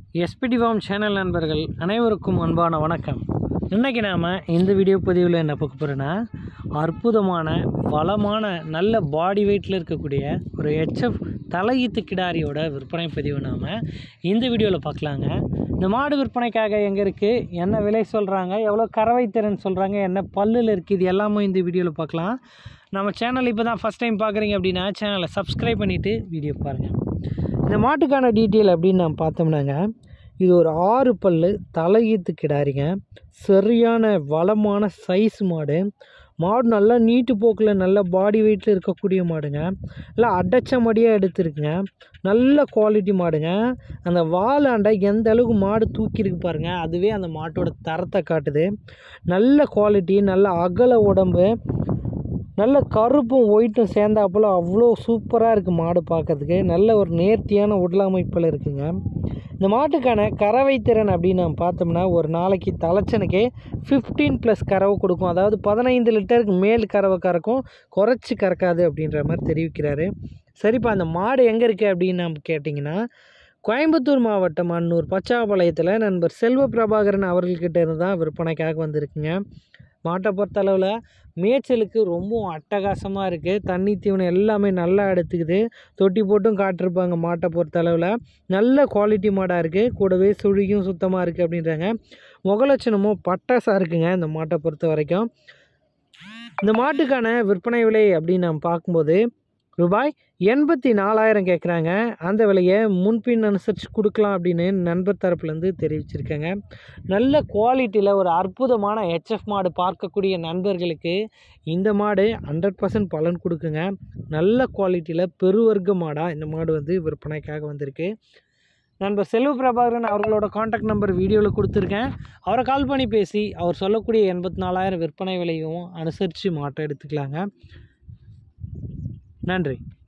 SPD form channel நண்பர்கள் அனைவருக்கும் அன்பான வணக்கம் இன்றைக்கி நாம் இந்த வீடியோ பதிவில் என்ன பார்க்க போகிறோன்னா அற்புதமான வளமான நல்ல பாடி வெயிட்டில் இருக்கக்கூடிய ஒரு ஹெச்எஃப் தலையீத்து கிடாரியோட விற்பனை பதிவு நாம் இந்த வீடியோவில் பார்க்கலாங்க இந்த மாடு விற்பனைக்காக எங்கே இருக்குது என்ன விலை சொல்கிறாங்க எவ்வளோ கறவை திறன் சொல்கிறாங்க என்ன பல்லில் இருக்குது இது எல்லாமே இந்த வீடியோவில் பார்க்கலாம் நம்ம சேனல் இப்போ தான் ஃபஸ்ட் டைம் பார்க்குறீங்க அப்படின்னா சேனலை சப்ஸ்கிரைப் பண்ணிவிட்டு வீடியோ பாருங்கள் இந்த மாட்டுக்கான டீட்டெயில் அப்படின்னு நம்ம பார்த்தோம்னாங்க இது ஒரு ஆறு பல்லு தலையீத்து கிடாரிங்க சரியான வளமான சைஸ் மாடு மாடு நல்லா நீட்டு போக்கில் நல்ல பாடி வெயிட்டில் இருக்கக்கூடிய மாடுங்க நல்லா அடைச்ச மடியாக எடுத்துருக்குங்க நல்ல குவாலிட்டி மாடுங்க அந்த வாலாண்டை எந்த அளவுக்கு மாடு தூக்கியிருக்கு பாருங்கள் அதுவே அந்த மாட்டோட தரத்தை காட்டுது நல்ல குவாலிட்டி நல்ல அகல உடம்பு நல்ல கருப்பும் ஒயிட்டும் சேர்ந்தாப்புல அவ்வளோ சூப்பராக இருக்குது மாடு பார்க்கறதுக்கு நல்ல ஒரு நேர்த்தியான உடல் அமைப்பில் இருக்குங்க இந்த மாட்டுக்கான கறவை திறன் அப்படின்னு நம்ம பார்த்தோம்னா ஒரு நாளைக்கு தலைச்சனுக்கே ஃபிஃப்டீன் ப்ளஸ் கறவை கொடுக்கும் அதாவது பதினைந்து லிட்டருக்கு மேல் கறவை கறக்கும் குறைச்சி கறக்காது அப்படின்ற மாதிரி தெரிவிக்கிறாரு சரிப்பா அந்த மாடு எங்கே இருக்குது அப்படின்னு நம்ம கேட்டிங்கன்னா கோயம்புத்தூர் மாவட்டம் அன்னூர் பச்சாபாளையத்தில் நண்பர் செல்வ பிரபாகரன் அவர்கள்கிட்ட இருந்து தான் விற்பனைக்காக வந்திருக்குங்க மாட்டை பொறுத்தளவில் மேய்ச்சலுக்கு ரொம்பவும் அட்டகாசமாக இருக்குது தண்ணி தீவனம் எல்லாமே நல்லா எடுத்துக்குது தொட்டி போட்டும் காட்டிருப்பாங்க மாட்டை பொறுத்தளவில் நல்ல குவாலிட்டி மாடாக இருக்குது கூடவே சுழியும் சுத்தமாக இருக்குது அப்படின்றாங்க முகலட்சணமும் பட்டாசாக இருக்குங்க இந்த மாட்டை பொறுத்த வரைக்கும் இந்த மாட்டுக்கான விற்பனை விலை அப்படின்னு நம்ம பார்க்கும்போது ரூபாய் எண்பத்தி நாலாயிரம் கேட்குறாங்க அந்த விலையை முன்பின் அனுசரித்து கொடுக்கலாம் அப்படின்னு நண்பர் தரப்புலேருந்து தெரிவிச்சிருக்காங்க நல்ல குவாலிட்டியில் ஒரு அற்புதமான ஹெச்எஃப் மாடு பார்க்கக்கூடிய நண்பர்களுக்கு இந்த மாடு ஹண்ட்ரட் பர்சன்ட் பலன் கொடுக்குங்க நல்ல குவாலிட்டியில் பெருவர்க்க மாடாக இந்த மாடு வந்து விற்பனைக்காக வந்திருக்கு நண்பர் செல்வ பிரபாகரன் அவர்களோட காண்டாக்ட் நம்பர் வீடியோவில் கொடுத்துருக்கேன் அவரை கால் பண்ணி பேசி அவர் சொல்லக்கூடிய எண்பத்தி நாலாயிரம் விற்பனை விலையும் அனுசரித்து மாட்டை எடுத்துக்கலாங்க நன்றி